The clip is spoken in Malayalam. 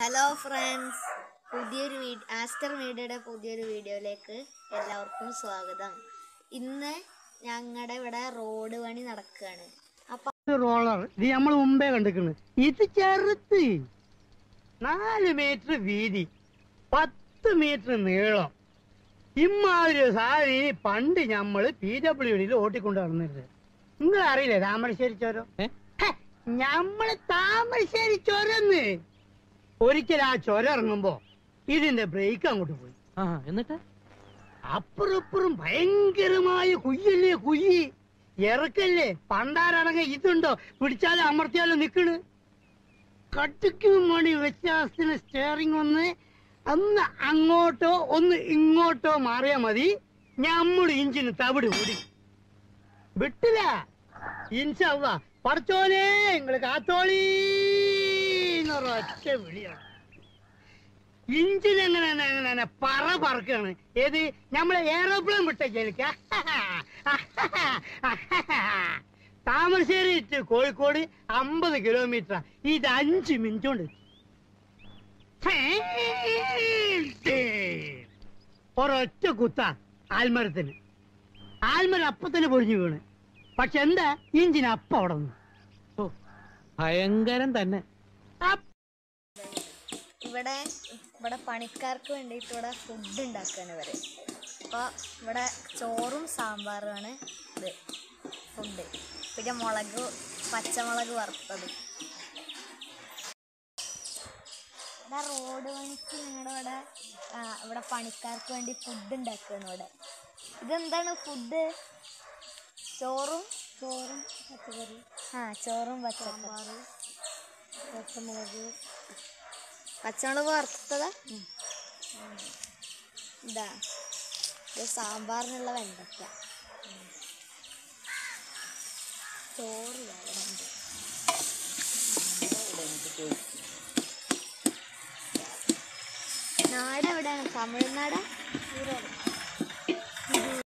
ഹലോ ഫ്രണ്ട്സ് പുതിയൊരു വീ ആസ്റ്റർ മീഡിയയുടെ പുതിയൊരു വീഡിയോയിലേക്ക് എല്ലാവർക്കും സ്വാഗതം ഇന്ന് ഞങ്ങളുടെ ഇവിടെ റോഡ് പണി നടക്കുകയാണ് അപ്പൊ ഇത് റോളർ ഇത് നമ്മൾ മുമ്പേ കണ്ടിരിക്കുന്നു ഇത് ചെറുത്ത് നാല് മീറ്റർ വീതി പത്ത് മീറ്റർ നീളം ഇമ്മാതിരി സാരി പണ്ട് ഞമ്മള് പി ഡബ്ല്യു ഡിയിൽ ഓട്ടിക്കൊണ്ട് നടന്നിരുന്നത് നിങ്ങൾ അറിയില്ലേ താമരശ്ശേരി ചോരം ഹെ, ഞമ്മള് താമരശ്ശേരി ചൊരന്ന് ഒരിക്കൽ ആ ചൊരം ഇറങ്ങുമ്പോ ഇതിന്റെ ബ്രേക്ക് അങ്ങോട്ട് പോയി ആ എന്നിട്ട് അപ്പുറം ഇപ്പുറം ഭയങ്കരമായ കുയ്യല്ലേ കുയ്യി ഇറക്കല്ലേ പണ്ടാരടങ്ങ ഇതുണ്ടോ പിടിച്ചാലും അമർത്തിയാലും നിക്കണ് കട്ടിക്കും മണി വ്യത്യാസത്തിന് സ്റ്റിയറിംഗ് ഒന്ന് ഒന്ന് അങ്ങോട്ടോ ഒന്ന് ഇങ്ങോട്ടോ മാറിയാ മതി ഞമ്മള് ഇഞ്ചിന് തവിട് കൂടി വിട്ടില്ല ഇൻഷല്ല പടച്ചോനെ നിങ്ങള് കാത്തോളീ എന്നൊരൊറ്റ വിളിയാണ് ഇഞ്ചിൻ എങ്ങനെ എങ്ങനെ എങ്ങനെ പറ പറക്കാണ് ഏത് നമ്മളെ എയറോപ്ലെയിൻ വിട്ട ജലിക്ക താമരശ്ശേരി to കോഴിക്കോട് അമ്പത് കിലോമീറ്റർ ഇത് അഞ്ച് മിനിറ്റ് കൊണ്ട് എത്തി. ഒരൊറ്റ കുത്ത ആൽമരത്തിന് ആൽമരം അപ്പൊ തന്നെ പൊഴിഞ്ഞു വീണ് പക്ഷെ എന്താ ഇഞ്ചിന് അപ്പ അവിടെ നിന്ന് ഓ ഭയങ്കരം തന്നെ അപ്പ ഇവിടെ ഇവിടെ പണിക്കാർക്ക് വേണ്ടിയിട്ട് ഇവിടെ ഫുഡ് ഉണ്ടാക്കുകയാണ് ഇവര് അപ്പോൾ ഇവിടെ ചോറും സാമ്പാറുമാണ് ഇത് ഫുഡ് പിന്നെ മുളക് പച്ചമുളക് വറുത്തത് ഇവിടെ റോഡ് പണിക്ക് ഞങ്ങളുടെ ഇവിടെ ആ, ഇവിടെ പണിക്കാർക്ക് വേണ്ടി ഫുഡ് ഉണ്ടാക്കുകയാണ് ഇവിടെ ഇതെന്താണ് ഫുഡ് ചോറും ചോറും പച്ചക്കറി ആ ചോറും പച്ചക്കറി പച്ചമുളക് പച്ചമുളക് വറുത്തതാ ഇതാ ഇത് സാമ്പാറിനുള്ള വെണ്ടയ്ക്ക ചോറ് ദാ ഇവിടെ ഉണ്ട് നാട് എവിടെയാണ് തമിഴ്നാടാ